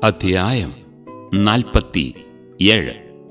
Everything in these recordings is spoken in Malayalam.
അധ്യായം നാൽപ്പത്തി ഏഴ്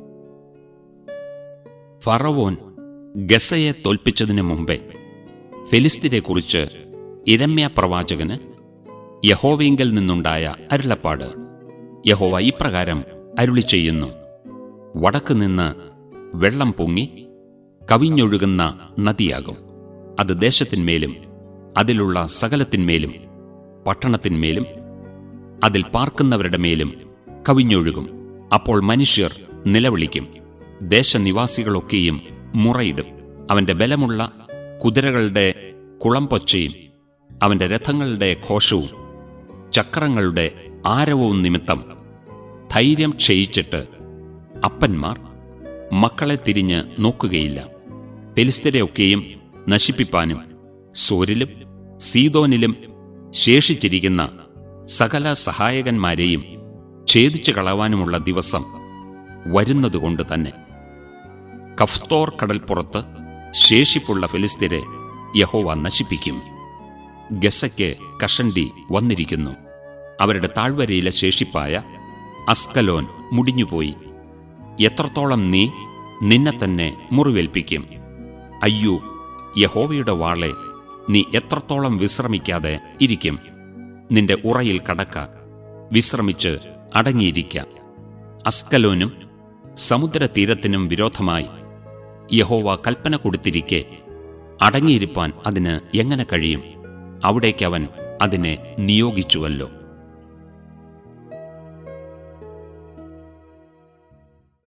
ഫറവോൻ ഗസയെ തോൽപ്പിച്ചതിനു മുമ്പേ ഫെലിസ്തീനെക്കുറിച്ച് ഇരമ്യ പ്രവാചകന് യഹോവയിങ്കൽ നിന്നുണ്ടായ അരുളപ്പാട് യഹോവ ഇപ്രകാരം അരുളി ചെയ്യുന്നു വടക്ക് നിന്ന് വെള്ളം പൊങ്ങി കവിഞ്ഞൊഴുകുന്ന നദിയാകും അത് ദേശത്തിന്മേലും അതിലുള്ള സകലത്തിന്മേലും പട്ടണത്തിന്മേലും അതിൽ പാർക്കുന്നവരുടെ മേലും കവിഞ്ഞൊഴുകും അപ്പോൾ മനുഷ്യർ നിലവിളിക്കും ദേശനിവാസികളൊക്കെയും മുറയിടും അവന്റെ ബലമുള്ള കുതിരകളുടെ കുളംപൊച്ചയും അവന്റെ രഥങ്ങളുടെ ഘോഷവും ചക്രങ്ങളുടെ ആരവവും നിമിത്തം ധൈര്യം ക്ഷയിച്ചിട്ട് അപ്പന്മാർ മക്കളെ തിരിഞ്ഞ് നോക്കുകയില്ല പെലിസ്തരെയൊക്കെയും നശിപ്പിപ്പാനും സോരിലും സീതോനിലും ശേഷിച്ചിരിക്കുന്ന സകല സഹായകന്മാരെയും ഛേദിച്ചു കളവാനുമുള്ള ദിവസം വരുന്നതുകൊണ്ട് തന്നെ കഫ്തോർ കടൽപ്പുറത്ത് ശേഷിപ്പുള്ള ഫിലിസ്തീരെ യഹോവ നശിപ്പിക്കും ഗസയ്ക്ക് കഷണ്ടി വന്നിരിക്കുന്നു അവരുടെ താഴ്വരയിലെ ശേഷിപ്പായ അസ്കലോൻ മുടിഞ്ഞുപോയി എത്രത്തോളം നീ നിന്നെ തന്നെ മുറിവേൽപ്പിക്കും അയ്യോ യഹോവയുടെ വാളെ നീ എത്രത്തോളം വിശ്രമിക്കാതെ ഇരിക്കും നിന്റെ ഉറയിൽ കടക്ക വിശ്രമിച്ച് അടങ്ങിയിരിക്ക അസ്കലോനും സമുദ്രതീരത്തിനും വിരോധമായി യഹോവ കൽപ്പന കൊടുത്തിരിക്കെ അടങ്ങിയിരിപ്പാൻ അതിന് എങ്ങനെ കഴിയും അവിടേക്കവൻ അതിനെ നിയോഗിച്ചുവല്ലോ